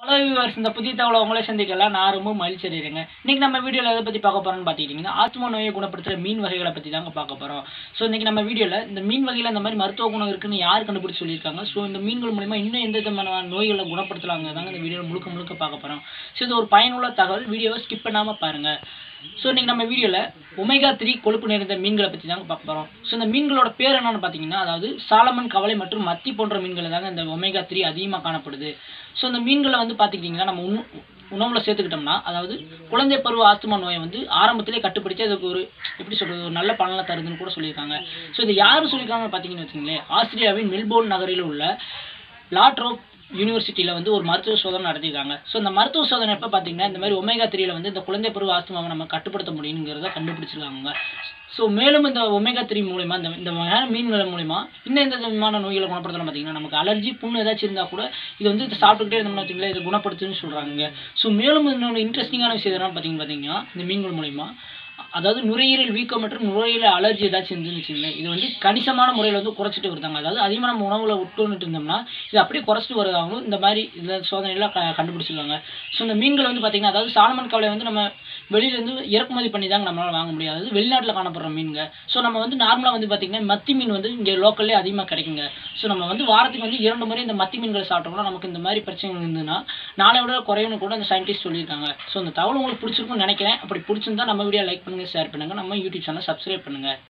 hello viewers இந்த புதிய தகவலை உங்களே சந்திக்கலாம் நான் ரொம்ப மகிழ்ச்சி அடைகிறேங்க இன்னைக்கு நம்ம வீடியோவில் எதை பற்றி பார்க்க போகிறோம்னு பார்த்துக்கிட்டிங்கன்னா ஆத்மா நோயை குணப்படுத்துகிற மீன் வகைகளை பற்றி தாங்க பார்க்க போகிறோம் ஸோ இன்னைக்கு நம்ம வீடியோவில் இந்த மீன் வகையில் இந்த மாதிரி மருத்துவ குணம் இருக்குன்னு யார் கண்டுபிடிச்சு சொல்லியிருக்காங்க ஸோ இந்த மீன்கள் மூலிமா இன்னும் எந்த விதமான நோய்களை குணப்படுத்தலாங்க தாங்க இந்த வீடியோவில் முழுக்க முழுக்க பார்க்க போகிறோம் ஸோ இது ஒரு பயனுள்ள தகவல் வீடியோவை ஸ்கிப் பண்ணாமல் பாருங்கள் ஸோ இன்னைக்கு நம்ம வீடியோவில் ஒமேகா த்ரீ கொழுப்பு நிறைந்த மீன்களை பற்றி தாங்க பார்க்க போகிறோம் ஸோ இந்த மீன்களோட பேர் என்னன்னு பார்த்தீங்கன்னா அதாவது சாலமன் கவலை மற்றும் மத்தி போன்ற மீன்கள் தாங்க இந்த ஒமேகா த்ரீ அதிகமாக காணப்படுது ஸோ இந்த மீன்களை வந்து பார்த்துக்கிட்டிங்கன்னா நம்ம உணவு உணவில் சேர்த்துக்கிட்டோம்னா அதாவது குழந்தை பருவ ஆஸ்துமா நோயை வந்து ஆரம்பத்திலே கட்டுப்படுத்தி அதுக்கு ஒரு எப்படி சொல்கிறது ஒரு நல்ல பலனை தருதுன்னு கூட சொல்லியிருக்காங்க ஸோ இது யார் சொல்லியிருக்காங்கன்னு பார்த்தீங்கன்னு வச்சுங்களேன் ஆஸ்திரேலியாவின் மெல்போர்ன் நகரில் உள்ள லாட்ரோ யூனிவர்சிட்டியில் வந்து ஒரு மருத்துவ சோதனை நடத்திருக்காங்க ஸோ இந்த மருத்துவ சோதனை எப்போ பார்த்தீங்கன்னா இந்த மாதிரி ஒமேகா த்ரீல வந்து இந்த குழந்தை பருவ ஆஸ்துமாவை நம்ம கட்டுப்படுத்த முடியுங்கிறத கண்டுபிடிச்சிருக்காங்க ஸோ மேலும் இந்த ஒமேகா த்ரீ மூலிமா இந்த இந்த வகையான மீன்கள் மூலிமா இன்னும் எந்த விதமான நோய்களை குணப்படுத்தலாம் பார்த்தீங்கன்னா நமக்கு அலர்ஜி புண்ணு ஏதாச்சும் இருந்தால் கூட இது வந்து இதை சாப்பிட்டுக்கிட்டே இருந்தோம்னு வச்சுங்களேன் இது குணப்படுத்துன்னு சொல்கிறாங்க ஸோ மேலும் இன்னொன்று இன்ட்ரெஸ்டிங்கான விஷயம் என்னன்னு பார்த்தீங்க பார்த்தீங்கன்னா இந்த மீன்கள் மூலிமா அதாவது நுரையீரல் வீக்கம் மற்றும் நுரையீரல் அலர்ஜி ஏதாச்சும் இருந்துன்னு வச்சுங்களேன் இது வந்து கணிசமான முறையில் வந்து குறைச்சிட்டு வருதாங்க அதாவது அதிகமாக நம்ம உணவுல உட்கொண்டுட்டு இருந்தோம்னா இது அப்படியே குறைச்சிட்டு வருதாகவும் இந்த மாதிரி இந்த சோதனையெல்லாம் க கண்டுபிடிச்சிருக்காங்க ஸோ இந்த மீன்கள் வந்து பார்த்தீங்கன்னா அதாவது சாலமன் கவலை வந்து நம்ம வெளியிலேருந்து இறக்குமதி பண்ணி தாங்க நம்மளால் வாங்க முடியாது அதாவது வெளிநாட்டில் காணப்படுற மீன்ங்க ஸோ நம்ம வந்து நார்மலாக வந்து பார்த்தீங்கன்னா மத்தி மீன் வந்து இங்கே லோக்கல்லே அதிகமாக கிடைக்குங்க ஸோ நம்ம வந்து வாரத்துக்கு வந்து இரண்டு முறை இந்த மத்தி மீன்களை சாப்பிட்டோம்னா நமக்கு இந்த மாதிரி பிரச்சனைகள் இருந்ததுன்னா நாளை விட குறையும்னு கூட அந்த சயின்டிஸ்ட் சொல்லியிருக்காங்க ஸோ இந்த தகவல் உங்களுக்கு பிடிச்சிருக்கும்னு நினைக்கிறேன் அப்படி பிடிச்சிருந்தா நம்ம வீடியோ லைக் பண்ணுங்க ஷேர் பண்ணுங்க நம்ம யூடியூப் சேனல் சப்ஸ்கிரைப் பண்ணுங்க